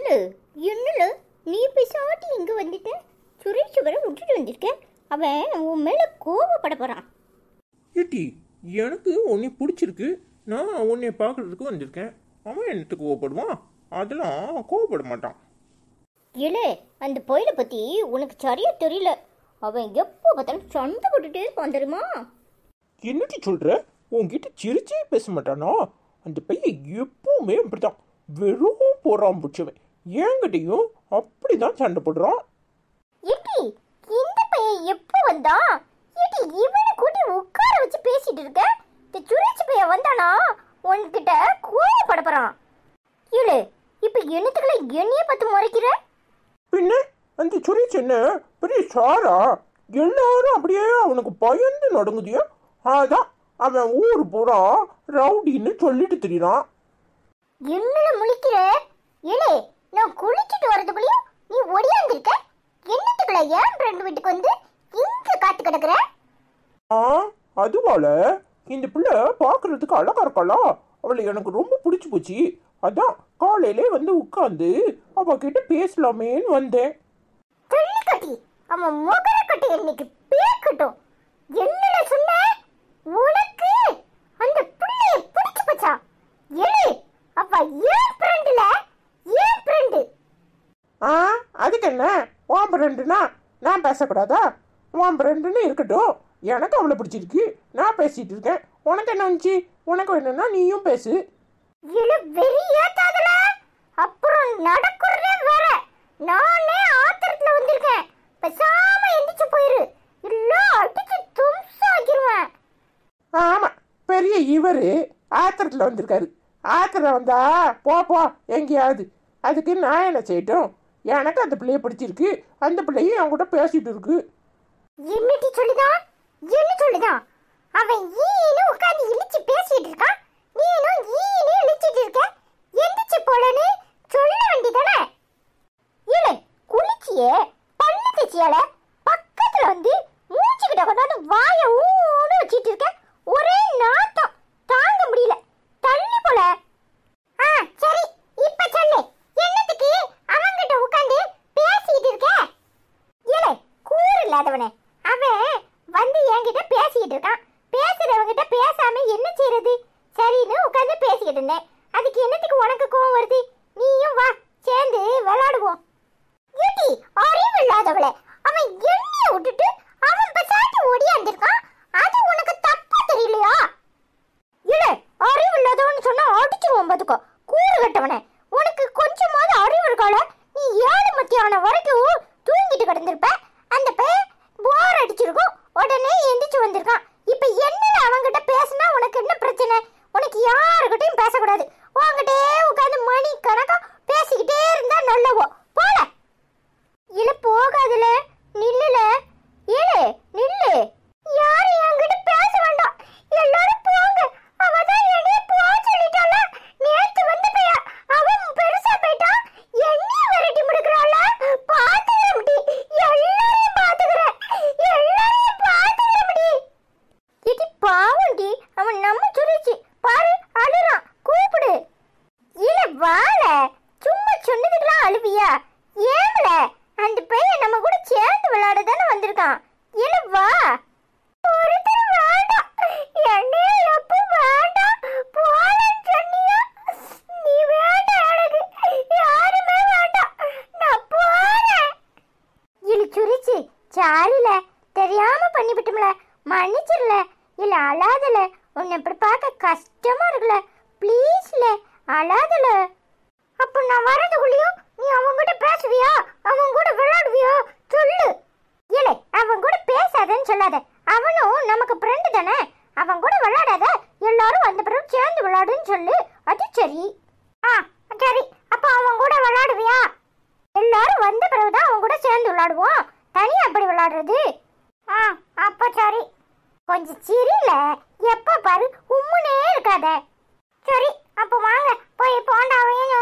இல்ல என்னல நீ பேசாட்டி இங்க வந்துட்ட சுரேஷ் வர விட்டுட்டு வந்திருக்க அவன் உன் மேல கோவப்பட போறான் ஏட்டி எனக்கு உன்னை பிடிச்சிருக்கு நான் உன்னை பார்க்கறதுக்கு வந்திருக்கேன் அவன் என்னத்துக்கு கோவப்படுவான் அதெல்லாம் கோவப்பட மாட்டான் இல்லே அந்த பொயில பத்தி உனக்கு சரியா தெரியல அவன் எப்போ பார்த்தாலும் சண்டை போட்டுட்டே இருப்பான் தெரியுமா என்னடி சொல்ற உன்கிட்ட சிரிச்சே பேச மாட்டானா அந்த பையன் எப்பவுமே அப்படிதான் வெறும் போறான் பிடிச்சவன் என்கிட்டயும் அப்படிதான் சண்டை போடுறான் ஏட்டி இந்த பையன் எப்போ வந்தான் ஏட்டி இவனை கூட்டி உட்கார வச்சு பேசிட்டு இருக்க இந்த சுரேஷ் பையன் வந்தானா உன்கிட்ட கோவப்பட போறான் இல்ல இப்ப என்னத்துக்குள்ள என்னைய பார்த்து முறைக்கிற பின்ன அந்த சுரேஷ் என்ன பெரிய சாரா எல்லாரும் அப்படியே அவனுக்கு பயந்து நடுங்குதியா அதான் அவன் ஊர் பூரா ரவுடின்னு சொல்லிட்டு திரிறான் என்னல முழிக்கிற ஏலே நான் குளிச்சிட்டு வரதுக்குள்ளயும் நீ ஒடியாந்திருக்க என்னத்துக்குள்ள ஏன் ஃப்ரெண்ட் வீட்டுக்கு வந்து இங்க காத்து கிடக்குற ஆ அதுவால இந்த பிள்ளை பார்க்கறதுக்கு அழகா இருக்காளா அவளை எனக்கு ரொம்ப பிடிச்சி போச்சு அதான் காலையிலே வந்து உட்காந்து அவகிட்ட பேசலாமேன்னு வந்தேன் தள்ளி கட்டி அவன் முகர கட்டி இன்னைக்கு பேக்கட்டும் என்னல சொன்ன உனக்கு அந்த பிள்ளைய பிடிச்சு போச்சா ஏலே அப்ப ஏன் ஃப்ரெண்டுல ஏன் ஃப்ரெண்டு ஆ அதுக்கு என்ன உன் ஃப்ரெண்டுனா நான் பேசக்கூடாதா உன் ஃப்ரெண்டுன்னு இருக்கட்டும் எனக்கு அவளை பிடிச்சிருக்கு நான் பேசிட்டு இருக்கேன் உனக்கு என்ன வந்துச்சு உனக்கு என்னன்னா நீயும் பேசு இல்ல வெறியாத்தாதல அப்புறம் நடக்குறதே வேற நானே ஆத்திரத்துல வந்திருக்கேன் பேசாம எந்திரிச்சு போயிரு இல்ல அடிச்சு தும்சாக்கிடுவேன் ஆமா பெரிய இவரு ஆத்திரத்துல வந்திருக்காரு ஆத்திரம் வந்தா போ போ எங்கேயாவது அதுக்கு நான் என்ன செய்யட்டும் எனக்கு அந்த பிள்ளைய பிடிச்சிருக்கு அந்த பிள்ளையும் என் கூட பேசிட்டு இருக்கு என்னடி சொல்லுதான் என்ன சொல்லுதான் அவன் ஈனு உட்கார்ந்து இழிச்சு பேசிட்டு இருக்கான் நீனும் ஈனு இழிச்சிட்டு இருக்க எந்திரிச்சு போலன்னு சொல்ல வேண்டியதானே இல்ல குளிச்சியே பல்லு தேச்சியால பக்கத்துல வந்து மூச்சுக்கிட்ட கொண்டாந்து வாய ஊன்னு வச்சிட்டு இருக்க ஒரே நாட்டம் தாங்க முடியல தள்ளி போல ஆ சரி இப்ப சொல்லு என்னத்துக்கு அவன்கிட்ட உட்கார்ந்து பேசிட்டு இருக்க ஏலே கூறு இல்லாதவனே அவன் வந்து என்கிட்ட பேசிக்கிட்டு இருக்கான் பேசுறவங்கிட்ட பேசாம என்ன செய்யறது சரின்னு உட்கார்ந்து பேசிக்கிட்டு இருந்தேன் அதுக்கு என்னத்துக்கு உனக்கு கோவம் வருது நீயும் வா சேர்ந்து விளையாடுவோம் ஏட்டி அறிவு இல்லாதவளே அவன் எண்ணெய விட்டுட்டு அவன் பசாட்டி ஓடியாந்திருக்கான் அது உனக்கு தப்பா தெரியலையா இல்ல அறிவு இல்லாதவன்னு சொன்னா அடிச்சிருவோம் பாத்துக்கோ கூறு கட்டவனே உனக்கு கொஞ்சமாவது அறிவு இருக்கால நீ ஏழு மத்தியானம் வரைக்கும் தூங்கிட்டு கிடந்திருப்ப அந்த பையன் போர் அடிச்சிருக்கும் உடனே எந்திரிச்சு வந்திருக்கான் இப்ப என்னடா அவன்கிட்ட பேசினா உனக்கு என்ன பிரச்சனை உனக்கு யாருக்கிட்டையும் பேசக்கூடாது உன்கிட்டே உட்காந்து மணி கணக்கா பேசிக்கிட்டே இருந்தா நல்லவோ போல இல்ல போகாதுல நில்லுல ஏழு நில்லு யாரும் என்கிட்ட பேச வேண்டாம் எல்லாரும் போங்க அவதான் என்னைய போக சொல்லிட்டால நேத்து வந்த பையன் அவன் பெருசா போயிட்டான் என்னைய விரட்டி முடுக்கறாள பாத்துக்கிறேன் முடி எல்லாரையும் பாத்துக்கிறேன் எல்லாரையும் பாத்துக்கிறேன் முடி இடி பாவண்டி அவன் நம்ம சுரிச்சு பாரு அழுறான் கூப்பிடு இல்ல வாழ சும்மா சொன்னதுக்கெல்லாம் அழுவியா ஏமல அந்த பையன் நம்ம கூட சேர்ந்து விளையாட தானே வந்திருக்கான் இல்ல வா ஒருத்தர் வேண்டாம் என்னைய எப்ப வேண்டாம் போலன்னு சொன்னியா நீ வேண்டாம் எனக்கு யாருமே வேண்டாம் நான் போறேன் இல்ல சுரிச்சு சாரில தெரியாம பண்ணிவிட்டோம்ல மன்னிச்சிரல இல்ல அழாதல உன்னை இப்படி பார்க்க கஷ்டமா இருக்குல்ல ப்ளீஸ்ல அழாதல அப்ப நான் வரதுக்குள்ளயும் நீ அவன் கூட பேசுவியா அவன் கூட விளையாடுவியா சொல்லு இல்ல அவன் கூட பேசாதன்னு சொல்லாத அவனும் நமக்கு ஃப்ரெண்டு தானே அவன் கூட விளையாடாத எல்லாரும் வந்த பிறகு சேர்ந்து விளையாடுன்னு சொல்லு அது சரி ஆ சரி அப்ப அவன் கூட விளையாடுவியா எல்லாரும் வந்த பிறகுதான் அவன் கூட சேர்ந்து விளையாடுவோம் தனியா எப்படி விளையாடுறது ஆ அப்ப சரி கொஞ்சம் சிரில எப்ப பாரு உம்முனே இருக்காத சரி அப்ப வாங்க போய் போண்டாவையும்